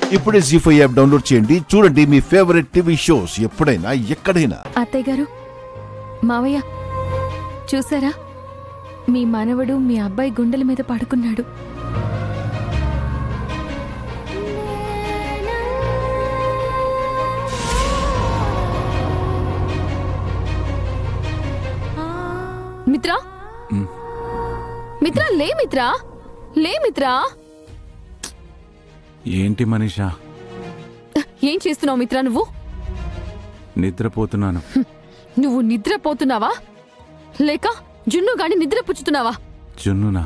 ఇప్పుడే G five app download చేయండి చూడండి మీ ఫేవరెట్ టీవీ షోస్ ఎప్పుడైనా ఎక్కడైనా అత్తయ్య గారు మావయ్య చూసారా మీ మనవడు మీ అబ్బాయి గుండెల మీద పడుకున్నాడు మిత్రా మిత్రా లే మిత్రా లే మిత్రా ఏంటి మనీషా ఏం చేస్తున్నావు మిత్రా నువ్వు నిద్రపోతున్నాను నువ్వు నిద్రపోతున్నావా లేక జున్ను గాని నిద్ర పుచ్చుతున్నావా జున్నునా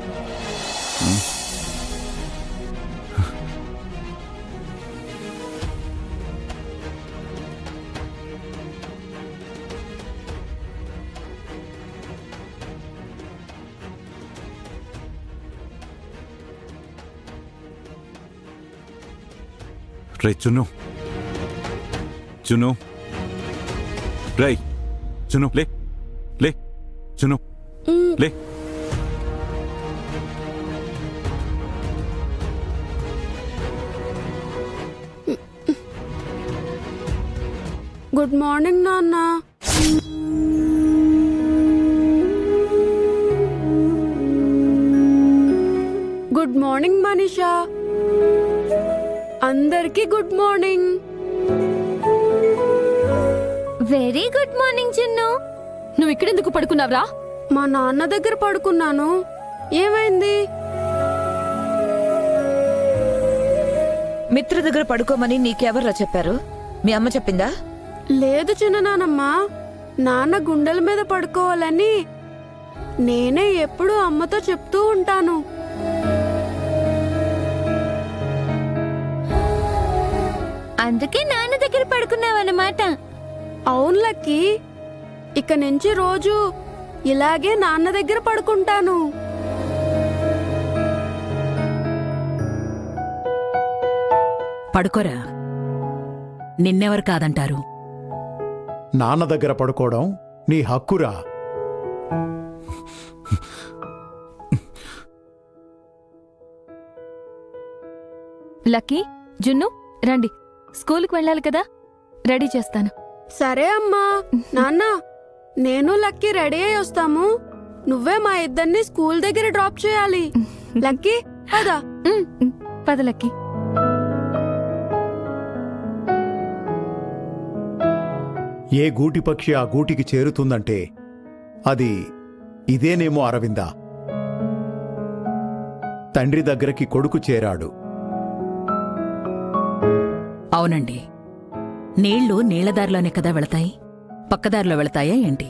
రే చున్ను చున్ను రై చున్ను లే లే చున్ను లే గుడ్ మార్నింగ్ నాన్న గుడ్ మార్నింగ్ మనీషా అందరికీ good morning very good morning Chinnu నువ్వు ఇక్కడెందుకు పడుకున్నావురా మా నాన్న దగ్గర పడుకున్నాను ఏమైంది మిత్ర దగ్గర పడుకోమని నీకెవర్రా చెప్పారు మీ అమ్మ చెప్పిందా లేదు చిన్న నానమ్మ నాన్న గుండెల మీద పడుకోవాలని నేనే ఎప్పుడూ అమ్మతో చెప్తూ ఉంటాను అందుకే నాన్న దగ్గర పడుకున్నావన్నమాట అవును లక్కీ ఇక నుంచి రోజు ఇలాగే నాన్న దగ్గర పడుకుంటాను పడుకోరా నిన్నెవరు కాదంటారు నాన్న దగ్గర పడుకోవడం నీ హక్కురా లక్కీ జున్ను రండి స్కూల్కి వెళ్ళాలి కదా రెడీ చేస్తాను సరే అమ్మా నాన్న నేను లక్కీ రెడీ అయి వస్తాము నువ్వే మా ఇద్దరిని స్కూల్ దగ్గర డ్రాప్ చేయాలి లక్కీ పదా ఉమ్, ఉమ్, పద లక్కీ ఏ గూటి పక్షి ఆ గూటికి చేరుతుందంటే అది ఇదేనేమో అరవింద తండ్రి దగ్గరికి కొడుకు చేరాడు అవునండి నీళ్లు నీళ్లదారిలోనే కదా వెళతాయి పక్కదారిలో వెళతాయా ఏంటి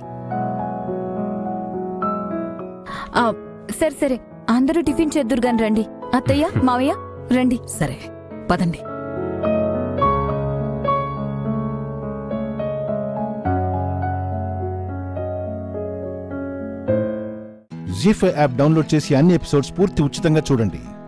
ఆ, సరే సరే అందరూ టిఫిన్ చేద్దురు గాని రండి అత్తయ్య మావయ్య రండి సరే పదండి జీ ఫైవ్ యాప్ డౌన్లోడ్ చేసి అన్ని ఎపిసోడ్స్ పూర్తి ఉచితంగా చూడండి